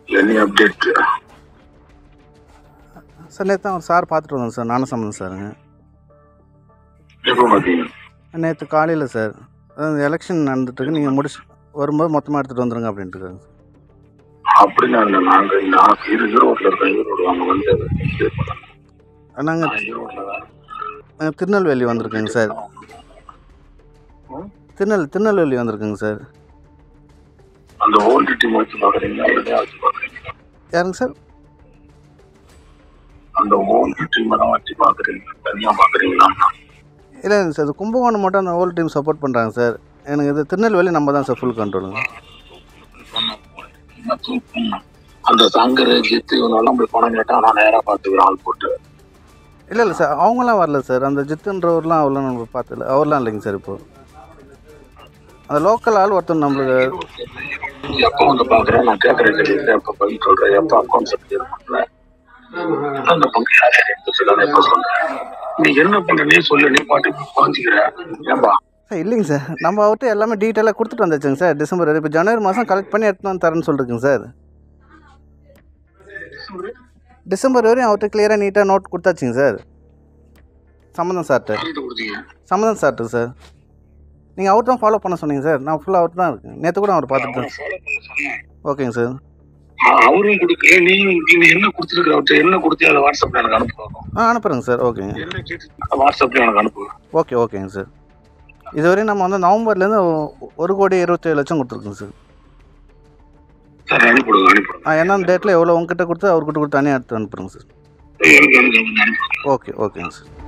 Any update sir நேற்று அவர் sir பார்த்துட்டு வந்தோம் சார் நானும் சம்மந்தம் சாருங்க எப்போ பார்த்தீங்க நேற்று காலையில் சார் அதாவது எலெக்ஷன் நடந்துட்டுருக்கு நீங்கள் முடிச்சு வரும்போது மொத்தமாக எடுத்துகிட்டு வந்துருங்க அப்படின்ட்டு இருக்காங்க அப்படிலாம் இல்லை நாங்கள் நான் இரு ஈரோட்டில் இருக்கேன் ஈரோடு அங்கே வந்து இது பண்ணேன். நாங்கள் நான் ஈரோட்டில் தான் நாங்கள் திருநெல்வேலி வந்திருக்கேங்க சார் திருநெல் திருநெல்வேலி வந்திருக்குங்க சார் அந்த ஓல்டு டீம் வச்சு பார்க்குறீங்களா இல்லையா வச்சு பார்க்குறீங்களா யாருங்க சார் அந்த ஓல்டு டீம் எல்லாம் வச்சு பார்க்குறீங்களா தனியாக பார்க்குறீங்களா இல்லை சார் இது கும்பகோணம் மட்டும் அந்த ஹோல் டீம் சப்போர்ட் பண்ணுறாங்க சார் எனக்கு இது திருநெல்வேலி நம்ம தான் சார் ஃபுல் கண்ட்ரோலுங்க அந்த சங்கர் ஜித்து இவங்கெல்லாம் போய் பணம் கேட்டால் நான் நேராக பார்த்துக்கிறேன் ஆள் போட்டு இல்லை இல்லை சார் அவங்களாம் வரல சார் அந்த ஜித்துன்றவர்லாம் அவ்வளோ நம்ம பார்த்ததில்ல அவர்லாம் இல்லைங்க சார் இப்போ அந்த லோக்கல் ஆள் ஒருத்தர் நம்மளுக்கு எப்போ வந்து பார்க்குறேன் நான் கேட்குறேன் கேள்வி எப்போ பதில் சொல்கிறேன் எப்போ அக்கௌண்ட் சப்ஜெக்ட் பண்ணல அந்த பங்கு யார் யார் எடுத்து சொல்லணும் எப்போ சொல்கிறேன் நீ என்ன பண்ண நீ சொல்லு நீ பாட்டுக்கு குறைஞ்சிக்கிற ஏன்பா சார் இல்லைங்க சார் நம்ம அவர்கிட்ட எல்லாமே டீட்டெயிலாக கொடுத்துட்டு வந்தாச்சுங்க சார் டிசம்பர் வரை இப்போ ஜனவரி மாதம் கலெக்ட் பண்ணி எடுத்துன்னு வந்து தரேன்னு சொல்லிருக்குங்க சார் டிசம்பர் வரையும் அவர்கிட்ட கிளியராக நீட்டாக நோட் கொடுத்தாச்சுங்க சார் சம்மந்தம் சார்கிட்ட யார்கிட்ட கொடுத்தீங்க சம்மந்தம் சார்ட்டு சார் நீங்கள் அவர் தான் ஃபாலோ பண்ண சொன்னீங்க சார் நான் ஃபுல்லாக அவர் தான் இருக்கேன் நேற்று கூட அவர் பார்த்துட்டு தான் ஃபாலோ பண்ண சொன்னேன் ஓகேங்க சார் ஆ, அவரும் கொடுக்கல நீ நீ என்ன கொடுத்துருக்க அவர்கிட்ட என்ன கொடுத்தியோ அதை வாட்ஸ்அப்ல எனக்கு அனுப்புவாங்க ஆ அனுப்புகிறேங்க சார் ஓகேங்க என்ன கேட்டு வாட்ஸ்அப்ல எனக்கு அனுப்புவேன் ஓகே ஓகேங்க சார் இதுவரையும் நம்ம வந்து நவம்பர்லேருந்து ஒரு கோடி இருபத்தேழு லட்சம் கொடுத்துருக்கோங்க சார் சரி அனுப்பிவிடுங்க அனுப்பிவிடுங்க ஆ என்னென்ன டேட்டில் எவ்வளோ உங்ககிட்ட கொடுத்து அவர்கிட்ட கொடுத்து தனியாக எடுத்து அனுப்புகிறேங்க சார் எனக்கு எனக்கு அனுப்புங்க ஓகே ஓகேங்க சார்